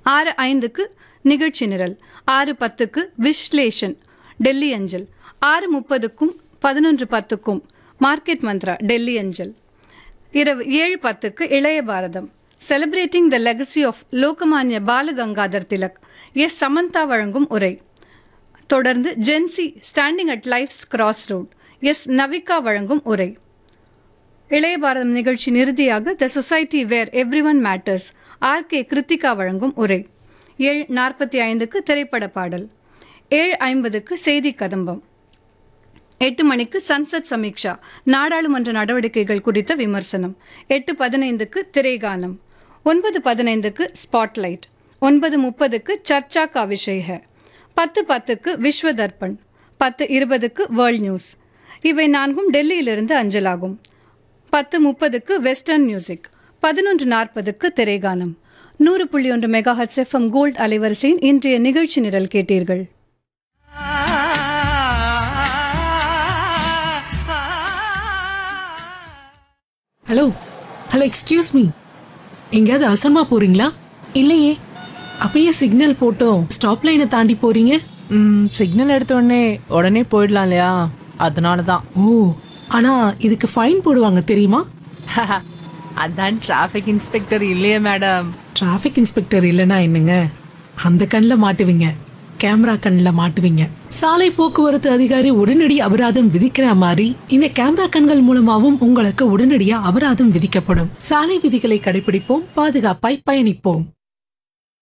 ஆறு ஐந்துக்கு நிகழ்ச்சி நிரல் ஆறு பத்துக்கு விஸ்லேஷன் டெல்லி அஞ்சல் ஆறு முப்பதுக்கும் பதினொன்று பத்துக்கும் மார்க்கெட் மந்த்ரா டெல்லி அஞ்சல் இரவு ஏழு பத்துக்கு Ilaya Bharatham celebrating the legacy of Lokmanya Balgangadhar Tilak S Samantha வழங்கும் உரை தொடர்ந்து Gen Z standing at life's cross road S Navika வழங்கும் உரை இளைய பாரதம் நிகழ்ச்சி இறுதியாக the society where everyone matters R K Kiruthika வழங்கும் உரை ஏழு நாற்பத்தி ஐந்துக்கு திரைப்பட பாடல் ஏழு ஐம்பதுக்கு செய்தி கதம்பம் எட்டு மணிக்கு சன்சத் சமீக்ஷா நாடாளுமன்ற நடவடிக்கைகள் குறித்த விமர்சனம் எட்டு பதினைந்துக்கு திரைகானம் ஒன்பது பதினைந்துக்கு ஸ்பாட்லைட் ஒன்பது முப்பதுக்கு சர்ச்சா கா விஷய ஹை பத்து பத்துக்கு விஸ்வ தர்ப்பண் பத்து இருபதுக்கு வேர்ல்ட் நியூஸ் இவை நான்கும் டெல்லியிலிருந்து அஞ்சலாகும் பத்து முப்பதுக்கு வெஸ்டர்ன் மியூசிக் பதினொன்று நாற்பதுக்கு திரைகானம் நூறு புள்ளி ஒன்று மெகா ஹட்ஸ் எஃப்எம் கோல்ட் அலைவரிசையின் இன்றைய நிகழ்ச்சி நிரல் கேட்டீர்கள் ஹலோ ஹலோ எக்ஸ்கியூஸ் மீ எங்கேயாவது அவசரமா போறீங்களா இல்லையே அப்பயே சிக்னல் போட்டோம் ஸ்டாப் லைனை தாண்டி போறீங்க ம் சிக்னல் எடுத்த உடனே உடனே போயிடலாம் இல்லையா அதனால தான் ஓ ஆனா இதுக்கு ஃபைன் போடுவாங்க தெரியுமா அதான் டிராஃபிக் இன்ஸ்பெக்டர் இல்லையே மேடம் டிராஃபிக் இன்ஸ்பெக்டர் இல்லைன்னா என்னங்க அந்த கண்ணில் மாட்டுவீங்க கேமரா கண்ணில் மாட்டுவீங்க சாலை போக்குவரத்து அதிகாரி உடனடி அபராதம் விதிக்கிற மாதிரி இந்த கேமரா கண்கள் மூலமாவும் உங்களுக்கு உடனடியா அபராதம் விதிக்கப்படும் சாலை விதிகளை கடைபிடிப்போம் பாதுகாப்பாய் பயணிப்போம்